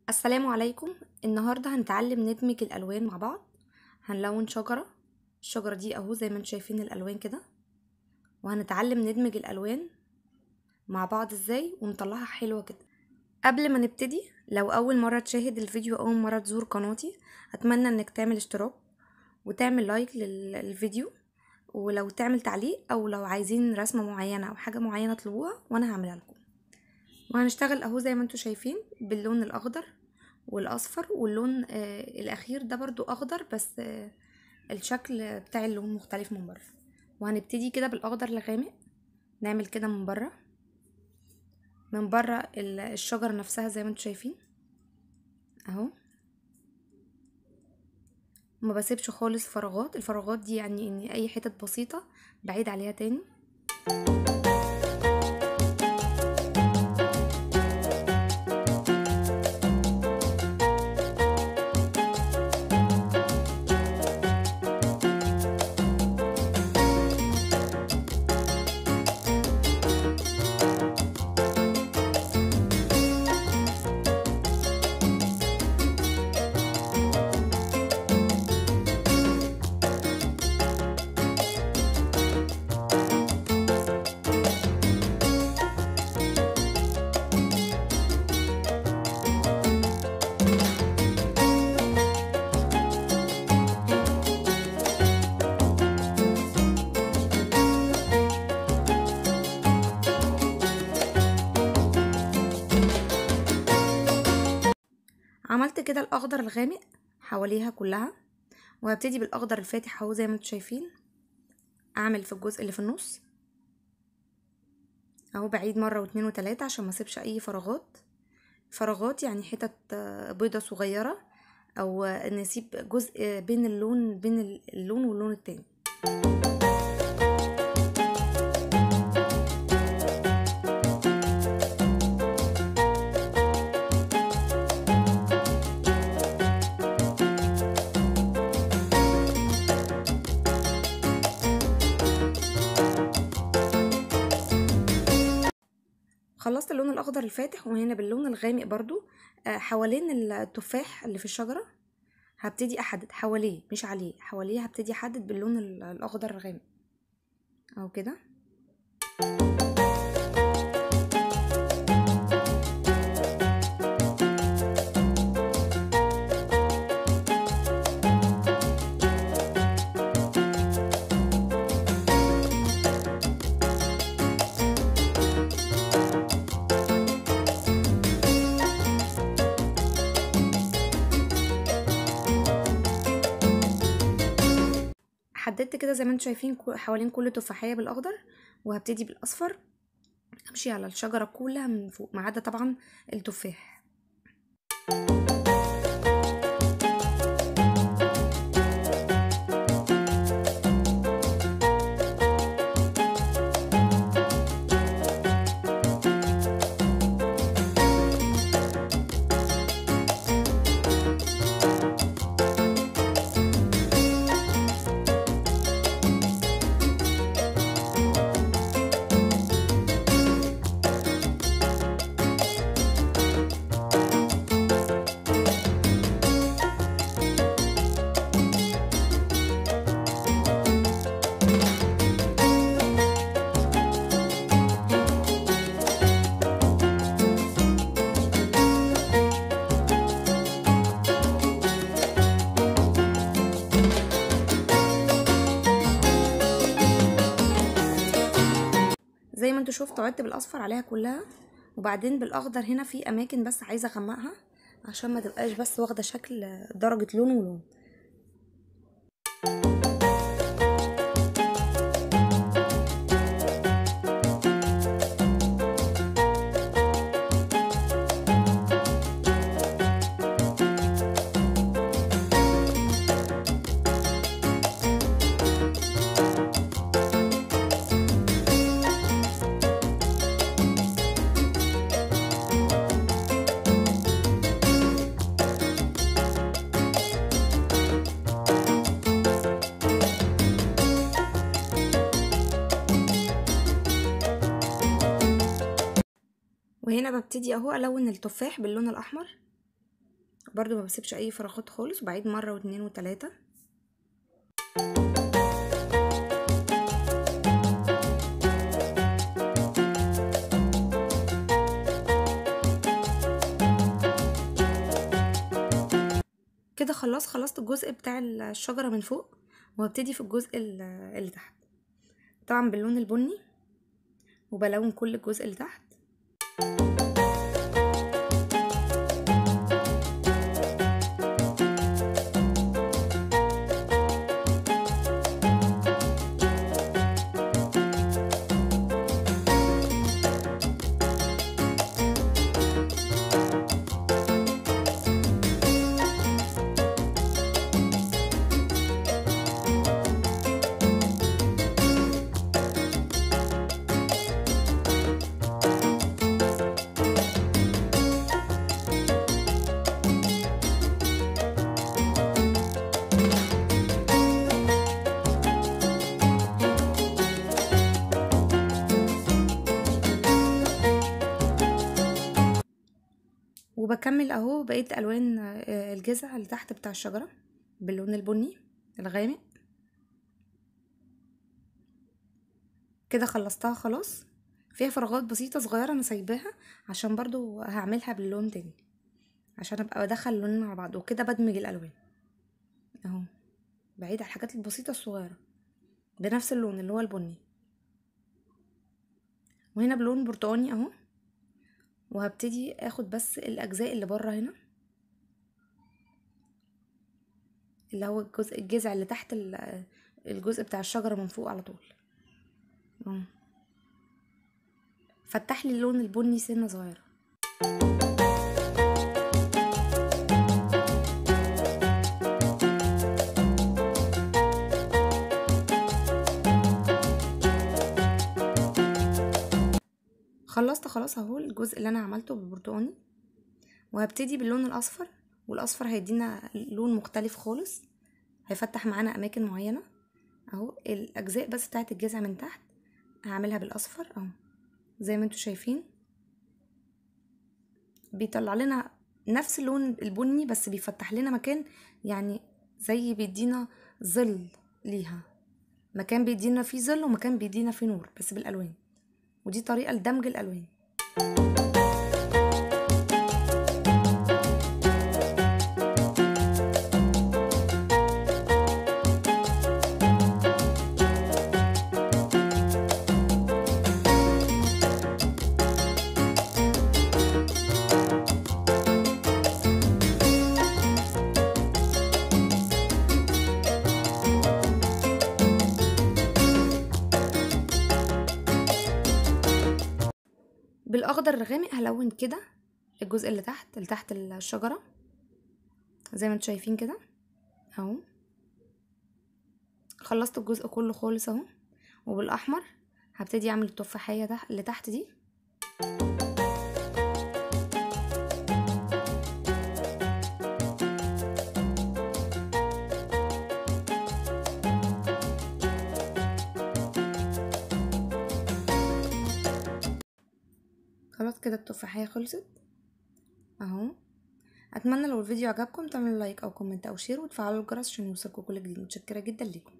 السلام عليكم النهاردة هنتعلم ندمج الألوان مع بعض هنلون شجرة الشجرة دي اهو زي ما انتم شايفين الألوان كده وهنتعلم ندمج الألوان مع بعض ازاي ونطلعها حلوة كده قبل ما نبتدي لو أول مرة تشاهد الفيديو أول مرة تزور قناتي أتمنى انك تعمل اشتراك وتعمل لايك للفيديو ولو تعمل تعليق أو لو عايزين رسمة معينة أو حاجة معينة اطلبوها وأنا هعملها لكم وهنشتغل اهو زي ما انتم شايفين باللون الاخضر والاصفر واللون آه الاخير ده برضو اخضر بس آه الشكل بتاع اللون مختلف من بره وهنبتدي كده بالاخضر الغامق نعمل كده من بره من بره الشجره نفسها زي ما انتم شايفين اهو ما بسيبش خالص فراغات الفراغات دي يعني ان اي حتت بسيطه بعيد عليها تاني عملت كده الاخضر الغامق حواليها كلها وهبتدي بالاخضر الفاتح اهو زي ما انتم شايفين اعمل في الجزء اللي في النص اهو بعيد مره واتنين وتلاته عشان ما اسيبش اي فراغات فراغات يعني حتت بيضه صغيره او نسيب جزء بين اللون بين اللون واللون التاني خلصت اللون الاخضر الفاتح وهنا باللون الغامق برضو حوالين التفاح اللي في الشجره هبتدي احدد حواليه مش عليه حواليه هبتدي احدد باللون الاخضر الغامق اهو كده حددت كده زي ما انتم شايفين حوالين كل تفاحيه بالاخضر وهبتدي بالاصفر امشي على الشجره كلها من فوق ما عدا طبعا التفاح زي ما انتوا شفتوا عدت بالاصفر عليها كلها وبعدين بالاخضر هنا في اماكن بس عايزه اغمقها عشان ما تبقاش بس واخده شكل درجه لون ولون وهنا ببتدي اهو الون التفاح باللون الاحمر برضو ما بسيبش اي فراغات خالص وبعيد مره واتنين وتلاته كده خلاص خلصت الجزء بتاع الشجرة من فوق وهبتدي في الجزء اللي تحت طبعا باللون البني وبلون كل الجزء اللي تحت وبكمل اهو بقيت الوان الجذع اللي تحت بتاع الشجره باللون البني الغامق كده خلصتها خلاص فيها فراغات بسيطه صغيره انا سايباها عشان برضو هعملها باللون تاني عشان ابقى بدخل اللون مع بعض وكده بدمج الالوان اهو بعيد على الحاجات البسيطه الصغيره بنفس اللون اللي هو البني وهنا بلون برتقاني اهو وهبتدي اخد بس الاجزاء اللي بره هنا اللي هو الجزء الجذع اللي تحت الجزء بتاع الشجره من فوق على طول فتح لي اللون البني سنه صغيره خلصت خلاص اهو الجزء اللي انا عملته بالبرتقاني وهبتدي باللون الاصفر والاصفر هيدينا لون مختلف خالص هيفتح معانا اماكن معينه اهو الاجزاء بس بتاعت الجذع من تحت هعملها بالاصفر اهو زي ما انتوا شايفين بيطلع لنا نفس اللون البني بس بيفتح لنا مكان يعني زي بيدينا ظل ليها مكان بيدينا فيه ظل ومكان بيدينا فيه نور بس بالالوان ودي طريقة لدمج الألوان بالاخضر الغامق هلون كده الجزء اللي تحت اللي تحت الشجره زي ما انتم شايفين كده اهو خلصت الجزء كله خالص اهو وبالاحمر هبتدي اعمل التفاحيه تحت اللي تحت دي خلاص كده التفاحية خلصت اهو اتمنى لو الفيديو عجبكم تعملوا لايك او كومنت او شير وتفعلوا الجرس عشان يوصلكوا كل جديد متشكرة جدا ليكم